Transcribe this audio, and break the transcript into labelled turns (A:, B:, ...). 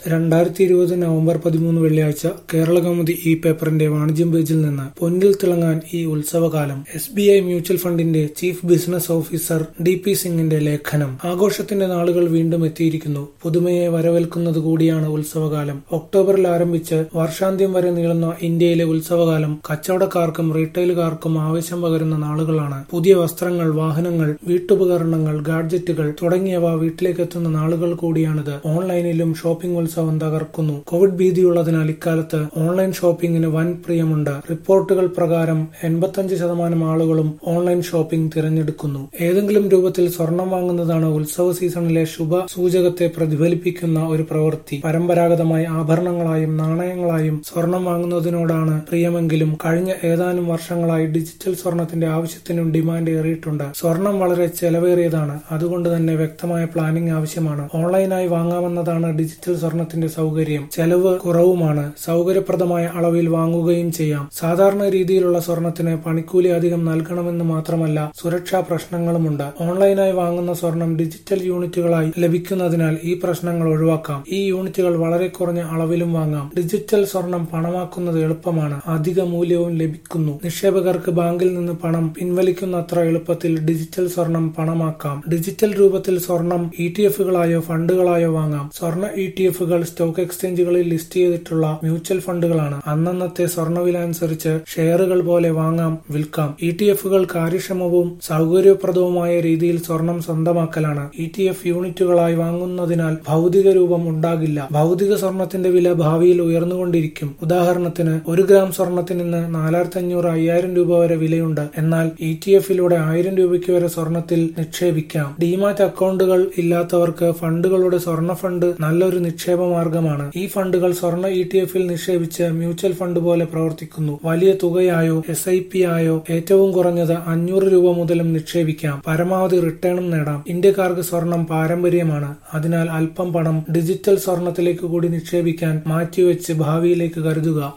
A: രണ്ടായിരത്തി ഇരുപത് നവംബർ പതിമൂന്ന് വെള്ളിയാഴ്ച കേരളകൗമുദി ഈ പേപ്പറിന്റെ വാണിജ്യം പേജിൽ നിന്ന് പൊന്നിൽ തിളങ്ങാൻ ഈ ഉത്സവകാലം എസ് ബി ഐ മ്യൂച്വൽ ഫണ്ടിന്റെ chief business officer D P സിംഗിന്റെ ലേഖനം ആഘോഷത്തിന്റെ നാളുകൾ വീണ്ടും എത്തിയിരിക്കുന്നു പുതുമയെ വരവേൽക്കുന്നത് കൂടിയാണ് ഉത്സവകാലം ഒക്ടോബറിൽ ആരംഭിച്ച് വർഷാന്ത്യം വരെ നീളുന്ന ഇന്ത്യയിലെ ഉത്സവകാലം കച്ചവടക്കാർക്കും റീറ്റെയിലുകാർക്കും ആവശ്യം പകരുന്ന നാളുകളാണ് പുതിയ വസ്ത്രങ്ങൾ വാഹനങ്ങൾ വീട്ടുപകരണങ്ങൾ ഗാഡ്ജറ്റുകൾ തുടങ്ങിയവ വീട്ടിലേക്കെത്തുന്ന നാളുകൾ കൂടിയാണിത് ഓൺലൈനിലും ഷോപ്പിംഗ് ഉത്സവം തകർക്കുന്നു കോവിഡ് ഭീതിയുള്ളതിനാൽ ഇക്കാലത്ത് ഓൺലൈൻ ഷോപ്പിംഗിന് വൻ പ്രിയമുണ്ട് റിപ്പോർട്ടുകൾ പ്രകാരം എൺപത്തഞ്ച് ശതമാനം ആളുകളും ഓൺലൈൻ ഷോപ്പിംഗ് തിരഞ്ഞെടുക്കുന്നു ഏതെങ്കിലും രൂപത്തിൽ സ്വർണം വാങ്ങുന്നതാണ് ഉത്സവ സീസണിലെ ശുഭ സൂചകത്തെ പ്രതിഫലിപ്പിക്കുന്ന ഒരു പ്രവൃത്തി പരമ്പരാഗതമായി ആഭരണങ്ങളായും നാണയങ്ങളായും സ്വർണം വാങ്ങുന്നതിനോടാണ് പ്രിയമെങ്കിലും കഴിഞ്ഞ ഏതാനും വർഷങ്ങളായി ഡിജിറ്റൽ സ്വർണത്തിന്റെ ആവശ്യത്തിനും ഡിമാൻഡ് ഏറിയിട്ടുണ്ട് സ്വർണം വളരെ ചെലവേറിയതാണ് അതുകൊണ്ട് തന്നെ വ്യക്തമായ പ്ലാനിംഗ് ആവശ്യമാണ് ഓൺലൈനായി വാങ്ങാമെന്നതാണ് ഡിജിറ്റൽ സ്വർണത്തിന്റെ സൗകര്യം ചെലവ് കുറവുമാണ് സൗകര്യപ്രദമായ അളവിൽ വാങ്ങുകയും ചെയ്യാം സാധാരണ രീതിയിലുള്ള സ്വർണത്തിന് പണിക്കൂലി അധികം നൽകണമെന്ന് മാത്രമല്ല സുരക്ഷാ പ്രശ്നങ്ങളുമുണ്ട് ഓൺലൈനായി വാങ്ങുന്ന സ്വർണം ഡിജിറ്റൽ യൂണിറ്റുകളായി ലഭിക്കുന്നതിനാൽ ഈ പ്രശ്നങ്ങൾ ഒഴിവാക്കാം ഈ യൂണിറ്റുകൾ വളരെ കുറഞ്ഞ അളവിലും വാങ്ങാം ഡിജിറ്റൽ സ്വർണം പണമാക്കുന്നത് എളുപ്പമാണ് അധിക മൂല്യവും ലഭിക്കുന്നു നിക്ഷേപകർക്ക് ബാങ്കിൽ നിന്ന് പണം പിൻവലിക്കുന്നത്ര എളുപ്പത്തിൽ ഡിജിറ്റൽ സ്വർണം പണമാക്കാം ഡിജിറ്റൽ രൂപത്തിൽ സ്വർണം ഇ ടി എഫുകളായോ ഫണ്ടുകളായോ വാങ്ങാം സ്വർണ്ണ ഇ ടി എഫുകൾ സ്റ്റോക്ക് എക്സ്ചേഞ്ചുകളിൽ ലിസ്റ്റ് ചെയ്തിട്ടുള്ള മ്യൂച്വൽ ഫണ്ടുകളാണ് അന്നന്നത്തെ സ്വർണ്ണവില അനുസരിച്ച് ഷെയറുകൾ പോലെ വാങ്ങാം വിൽക്കാം ഇ ടി എഫുകൾ കാര്യക്ഷമവും സൗകര്യപ്രദവുമായ രീതിയിൽ സ്വർണം സ്വന്തമാക്കലാണ് ഇ ടി എഫ് യൂണിറ്റുകളായി വാങ്ങുന്നതിനാൽ ഭൗതിക രൂപം ഉണ്ടാകില്ല ഭൗതിക സ്വർണത്തിന്റെ വില ഭാവിയിൽ ഉയർന്നുകൊണ്ടിരിക്കും ഉദാഹരണത്തിന് ഒരു ഗ്രാം സ്വർണത്തിന് ഇന്ന് നാലായിരത്തി അഞ്ഞൂറ് അയ്യായിരം രൂപ വരെ വിലയുണ്ട് എന്നാൽ ഇ ടി എഫിലൂടെ ആയിരം രൂപയ്ക്ക് വരെ സ്വർണത്തിൽ നിക്ഷേപിക്കാം ഡിമാറ്റ് അക്കൗണ്ടുകൾ ഇല്ലാത്തവർക്ക് ഫണ്ടുകളുടെ സ്വർണ്ണ ഫണ്ട് നല്ലൊരു നിക്ഷേപ മാർഗമാണ് ഈ ഫണ്ടുകൾ സ്വർണ്ണ ഇ ടി എഫിൽ നിക്ഷേപിച്ച് മ്യൂച്വൽ ഫണ്ട് പോലെ പ്രവർത്തിക്കുന്നു വലിയ തുകയായോ എസ് ഐ പി ആയോ ഏറ്റവും കുറഞ്ഞത് അഞ്ഞൂറ് രൂപ മുതലും നിക്ഷേപിക്കാം പരമാവധി റിട്ടേണും നേടാം ഇന്ത്യക്കാർക്ക് സ്വർണം പാരമ്പര്യമാണ് അതിനാൽ അല്പം പണം ഡിജിറ്റൽ സ്വർണത്തിലേക്ക് കൂടി നിക്ഷേപിക്കാൻ മാറ്റിവെച്ച് ഭാവിയിലേക്ക് കരുതുക